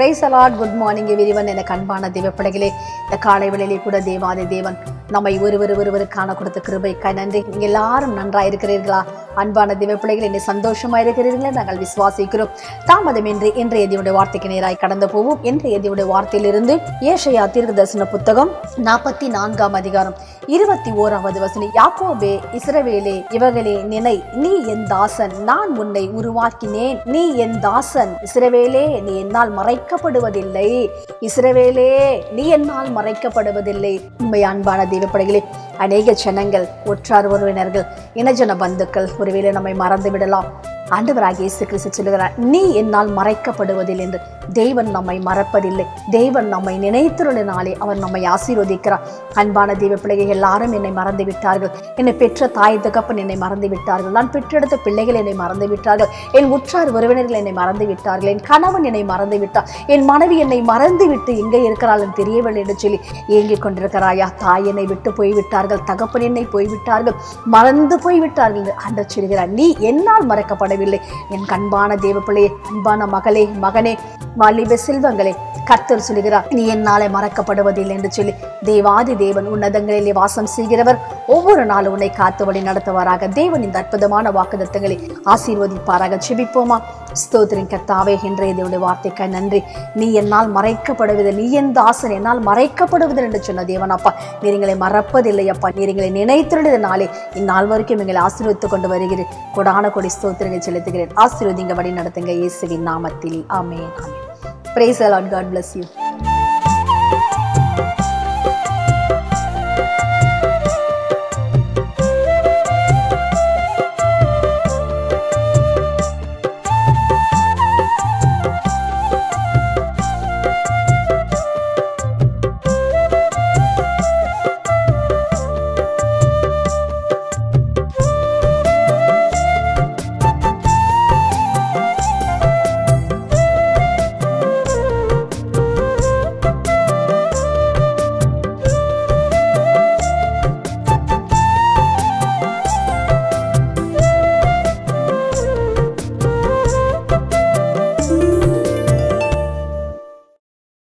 price the Lord good morning everyone என கண்பான தேவப்படைகளே இந்த காலை வேளையிலே கூட தேவாதி தேவன் நம்மை ஒருவர் ஒருவர் காண கொடுத்த கிருபைக்காய் நன்றி நீங்க எல்லாரும் நன்றாய் இருக்கிறீர்களா அன்பான தேவப்பிள்ளைகள் என்னை சந்தோஷமா இருக்கிறீர்களா நாங்கள் விசுவாசிக்கிறோம் தாமதமின்றி இன்றைய தேவனுடைய வார்த்தைக்கு நேராய் கடந்து போவோம் இன்றைய தேவனுடைய வார்த்தையிலிருந்து ஏஷையா தீர்க்க தரிசன புத்தகம் நாற்பத்தி நான்காம் அதிகாரம் இருபத்தி ஓராவது வசனி யாக்கோபே இஸ்ரவேலே இவர்களே நினை நீ என் தாசன் நான் உன்னை உருவாக்கினேன் நீ என் தாசன் இஸ்ரவேலே நீ என்னால் மறைக்கப்படுவதில்லை இஸ்ரவேலே நீ என்னால் மறைக்கப்படுவதில்லை உண்மை அன்பான தெய்வப்படைகளே அநேக ஜனங்கள் ஒற்றார் உறவினர்கள் இனஜன பந்துக்கள் ஒருவேளை நம்மை மறந்து விடலாம் ஆண்டவராகிய இயேசு கிறிஸ்து சொல்லுகிறார் நீ என்னால் மறைக்கப்படுவதில்லை என்று தேவன் நம்மை மறப்பதில்லை தேவன் நம்மை நினைத்துள்ளனாலே அவர் நம்மை ஆசீர்வதிக்கிறார் அன்பான தெய்வ பிள்ளைகள் எல்லாரும் என்னை மறந்து விட்டார்கள் என்னை பெற்ற தாய் தகப்பன் என்னை மறந்து விட்டார்கள் நான் பெற்றெடுத்த பிள்ளைகள் என்னை மறந்து விட்டார்கள் என் உற்றார் உறவினர்கள் என்னை மறந்து விட்டார்கள் என் கணவன் என்னை மறந்து விட்டார் என் மனைவி என்னை மறந்து விட்டு எங்கே இருக்கிறாள் என்று தெரியவில்லை என்று சொல்லி ஏங்கிக் கொண்டிருக்கிறாயா தாய் என்னை விட்டு போய்விட்டார்கள் தகப்பன் என்னை போய்விட்டார்கள் மறந்து போய்விட்டார்கள் என்று ஆண்டவர் சொல்கிறார் நீ என்னால் மறக்கப்படவில்லை என் கண்பான தேவ பிள்ளையே அன்பான மகளே மகனே வாலிப செல்வங்களே கர்த்தர் சொல்கிறார் நீ என்னாலே மறக்கப்படுவதில்லை என்று சொல்லி தேவாதி தேவன் உன்னதங்களிலே வாசம் செய்கிறவர் ஒவ்வொரு நாளும் உன்னை காத்து வழி நடத்துவாராக தேவன் இந்த அற்புதமான வாக்குதத்தங்களை ஆசீர்வதிப்பாராக செபிப்போமா ஸ்தோத்திரின் கர்த்தாவே இன்றைய தேவனுடைய வார்த்தைக்காய் நன்றி நீ என்னால் மறைக்கப்படுவதில்லை நீ என் தாசன் என்னால் மறைக்கப்படுவதில்லை என்று சொன்ன தேவன் அப்பா நீர் எங்களை மறப்பதில்லை அப்பா நீர் எங்களை நினைத்திருந்தனாலே இந்நாள் வரைக்கும் எங்களை ஆசீர்வதித்துக் கொண்டு வருகிறேன் கொடான கொடி ஸ்தோத்திரங்களை செலுத்துகிறேன் ஆசீர்வதிங்க வழி நடத்துங்க இயேசுவின் நாமத்தில் ஆமென் ஆமென் praise the lord god bless you